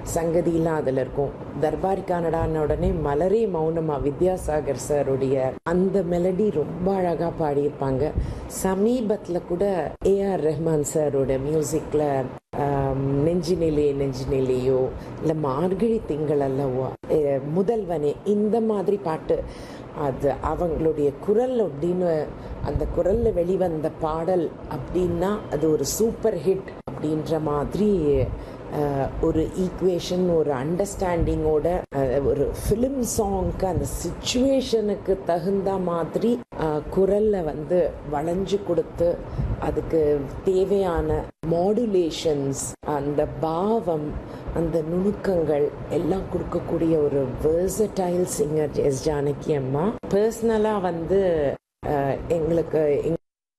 சங்கதியெல்லாம் அதில் இருக்கும் தர்பாரி கனடான உடனே மலரே மௌனமா வித்யாசாகர் சாருடைய அந்த மெலடி ரொம்ப அழகாக பாடியிருப்பாங்க சமீபத்தில் கூட ஏஆர் ரஹ்மான் சாரோட மியூசிக்கில் நெஞ்சினிலே நெஞ்சினிலேயோ இல்லை மார்கழி திங்கள் அல்லவோ அஹ், முதல்வனே இந்த மாதிரி பாட்டு அது அவங்களுடைய குரல் அப்படின்னு அந்த குரல்ல வெளிவந்த பாடல் அப்படின்னா அது ஒரு சூப்பர் ஹிட் அப்படின்ற மாதிரி அஹ், ஒரு ஈக்குவேஷன் ஒரு அண்டர்ஸ்டாண்டிங்கோட ஒரு ஃபிலிம் சாங்க்கு அந்த சுச்சுவேஷனுக்கு தகுந்த மாதிரி அஹ், குரல்ல வந்து வளைஞ்சு கொடுத்து அதுக்கு தேவையான மாடுலேஷன்ஸ் அந்த பாவம் அந்த நுணுக்கங்கள் எல்லாம் கொடுக்கக்கூடிய ஒரு வேர்சடைல் சிங்கர் எஸ் ஜானகி அம்மா பர்சனலாக வந்து அஹ், எங்களுக்கு எங்க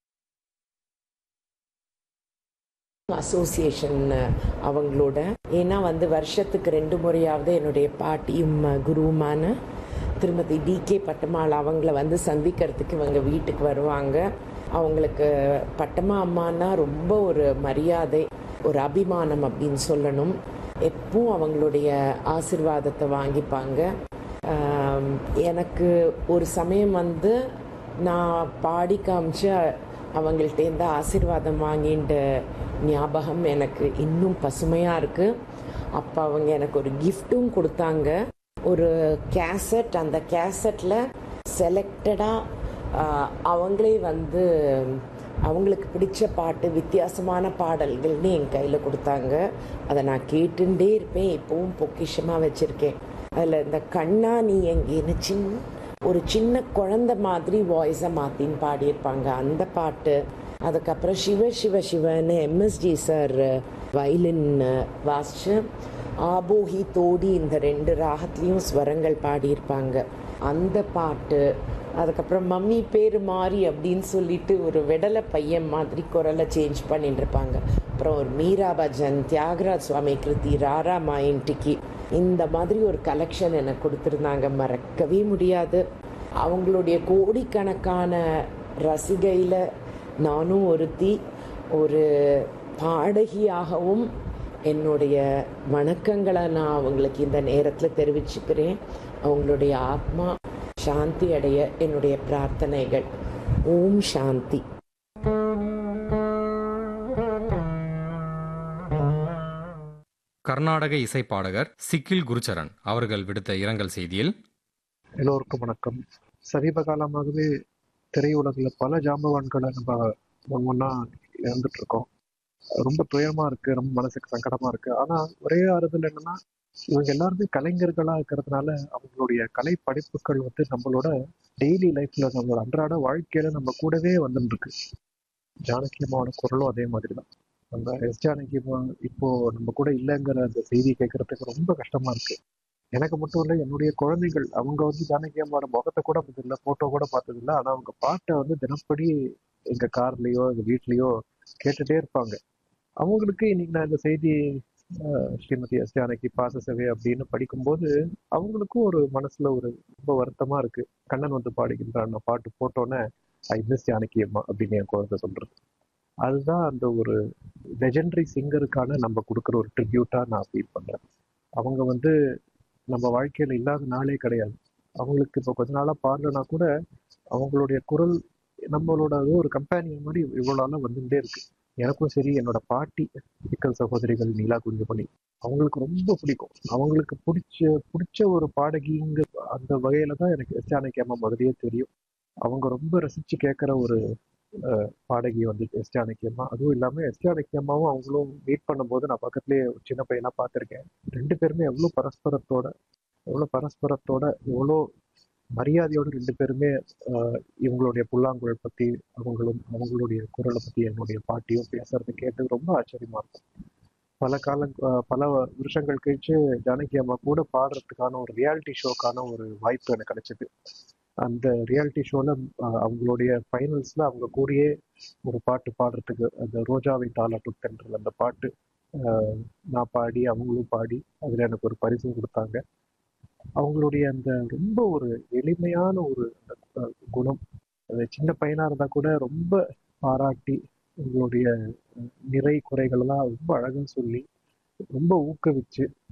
அசோசியேஷன் அவங்களோட ஏன்னா வந்து வருஷத்துக்கு ரெண்டு முறையாவது என்னுடைய பாட்டியும் அஹ், குருவுமான திருமதி டி கே பட்டமாள் அவங்கள வந்து சந்திக்கிறதுக்கு இவங்க வீட்டுக்கு வருவாங்க அவங்களுக்கு பட்டமா அம்மானா ரொம்ப ஒரு மரியாதை ஒரு அபிமானம் அப்படின்னு சொல்லணும் எப்பவும் அவங்களுடைய ஆசிர்வாதத்தை வாங்கிப்பாங்க ஆம், எனக்கு ஒரு சமயம் வந்து நான் பாடி காமிச்சு அவங்கள்ட்டேருந்து ஆசீர்வாதம் வாங்கின்ற ஞாபகம் எனக்கு இன்னும் பசுமையாக இருக்குது அப்போ அவங்க எனக்கு ஒரு கிஃப்ட்டும் கொடுத்தாங்க ஒரு கேசட் அந்த கேசட்டில் செலக்டடாக அவங்களே வந்து அவங்களுக்கு பிடிச்ச பாட்டு வித்தியாசமான பாடல்கள்னு என் கையில் கொடுத்தாங்க அதை நான் கேட்டுட்டே இருப்பேன் இப்போவும் பொக்கிஷமாக வச்சுருக்கேன் அதில் இந்த கண்ணா நீ எங்கேன்னு சின்ன ஒரு சின்ன குழந்தை மாதிரி வாய்ஸை மாற்றின்னு பாடியிருப்பாங்க அந்த பாட்டு அதுக்கப்புறம் சிவ சிவ சிவன்னு எம்எஸ்டி சார் வயலின் வாசிச்சு ஆபோஹி தோடி இந்த ரெண்டு ராகத்துலேயும் ஸ்வரங்கள் பாடியிருப்பாங்க அந்த பாட்டு அதுக்கப்புறம் மம்மி பேர் மாறி அப்படின்னு சொல்லிட்டு ஒரு வெடலை பையன் மாதிரி குரலை சேஞ்ச் பண்ணிட்டு இருப்பாங்க அப்புறம் ஒரு மீரா பஜன் தியாகராஜ் சுவாமி கிருதி ராரா மாயின்டிக்கு இந்த மாதிரி ஒரு கலெக்ஷன் எனக்கு கொடுத்துருந்தாங்க மறக்கவே முடியாது அவங்களுடைய கோடிக்கணக்கான ரசிகையில் நானும் ஒருத்தி ஒரு பாடகியாகவும் என்னுடைய வணக்கங்களை நான் அவங்களுக்கு இந்த நேரத்தில் தெரிவிச்சுக்கிறேன் அவங்களுடைய ஆத்மா சாந்தி அடைய என்னுடைய பிரார்த்தனைகள் ஓம் சாந்தி கர்நாடக இசைப்பாடகர் சிக்கில் குருச்சரன் அவர்கள் விடுத்த இரங்கல் செய்தியில் எல்லோருக்கும் வணக்கம் சமீப காலமாகவே திரையுலகில் பல ஜாம்பவான்களை நம்ம ஒன் ஒன்றா இழந்துட்டு இருக்கோம் ரொம்ப துயரமா இருக்கு ரொம்ப மனசுக்கு சங்கடமா இருக்கு ஆனா ஒரே ஆறுதல் என்னன்னா இவங்க எல்லாருமே கலைஞர்களா இருக்கிறதுனால அவங்களுடைய கலை படைப்புகள் வந்து நம்மளோட டெய்லி லைஃப்ல நம்மளோட அன்றாட வாழ்க்கையில நம்ம கூடவே வந்துட்டு இருக்கு ஜானகி அம்மாவோட குரலும் அதே மாதிரி தான் நம்ம எஸ் ஜானகி அம்மா இப்போ நம்ம கூட இல்லைங்கிற அந்த செய்தி கேட்கறதுக்கு ரொம்ப கஷ்டமா இருக்கு எனக்கு மட்டும் இல்லை என்னுடைய குழந்தைகள் அவங்க வந்து ஜானகி அம்மாவோட முகத்தை கூட பார்த்ததில்ல போட்டோ கூட பார்த்ததில்ல ஆனா அவங்க பாட்டை வந்து தினப்படி எங்க கார்லயோ எங்க வீட்லயோ கேட்டுட்டே இருப்பாங்க அவங்களுக்கு இன்னைக்கு நான் இந்த செய்தி அஹ், ஸ்ரீமதி எஸ் ஜானகி பாச சேவை அப்படின்னு படிக்கும்போது அவங்களுக்கும் ஒரு மனசுல ஒரு ரொம்ப வருத்தமா இருக்கு கண்ணன் வந்து பாடுகின்றான் நான் பாட்டு போட்டோன்னே ஐ மிஸ் ஜானகி அம்மா அப்படின்னு என் குழந்தை சொல்றது அதுதான் அந்த ஒரு லெஜெண்டரி சிங்கருக்கான நம்ம கொடுக்குற ஒரு ட்ரிபியூட்டா நான் ஃபீல் பண்றேன் அவங்க வந்து நம்ம வாழ்க்கையில இல்லாத நாளே கிடையாது அவங்களுக்கு இப்போ கொஞ்ச நாளா பாடலனா கூட அவங்களுடைய குரல் நம்மளோட அது ஒரு கம்பேனியன் மாதிரி இவ்வளவு நாளா வந்துட்டே இருக்கு எனக்கும் சரி என்னோட பாட்டி சிக்கல் சகோதரிகள் நீலா குஞ்சுமணி அவங்களுக்கு ரொம்ப பிடிக்கும் அவங்களுக்கு பிடிச்ச பிடிச்ச ஒரு பாடகிங்க அந்த வகையில தான் எனக்கு எஸ் ஜானகி அம்மா முதலியே தெரியும் அவங்க ரொம்ப ரசிச்சு கேட்குற ஒரு அஹ், பாடகி வந்து எஸ் ஜானகி அம்மா அதுவும் இல்லாம எஸ் ஜானகி அம்மாவும் அவங்களும் மீட் பண்ணும்போது நான் பக்கத்துலேயே ஒரு சின்ன பையனா பார்த்திருக்கேன் ரெண்டு பேருமே எவ்வளோ பரஸ்பரத்தோட எவ்வளோ பரஸ்பரத்தோட எவ்வளோ மரியாதையோட ரெண்டு பேருமே ஆஹ், இவங்களுடைய புல்லாங்குழல் பத்தி அவங்களும் அவங்களுடைய குரலை பத்தி என்னுடைய பாட்டியும் பேசுறது கேட்டு ரொம்ப ஆச்சரியமா இருக்கும் பல காலம் ஆஹ், பல வருஷங்கள் கழிச்சு ஜானகி அம்மா கூட பாடுறதுக்கான ஒரு ரியாலிட்டி ஷோக்கான ஒரு வாய்ப்பு எனக்கு கிடைச்சது அந்த ரியாலிட்டி ஷோல அவங்களுடைய ஃபைனல்ஸ்ல அவங்க கூடயே ஒரு பாட்டு பாடுறதுக்கு அந்த ரோஜாவை தாளாட்டுத்தென்ற அந்த பாட்டு ஆஹ், நான் பாடி அவங்களும் பாடி அதுல எனக்கு ஒரு பரிசும் கொடுத்தாங்க அவங்களுடைய அந்த ரொம்ப ஒரு எளிமையான ஒரு அஹ், குணம் அது சின்ன பையனா இருந்தா கூட ரொம்ப பாராட்டி உங்களுடைய அஹ், நிறை குறைகள் எல்லாம் ரொம்ப அழகா சொல்லி ரொம்ப ஊக்குவிச்சு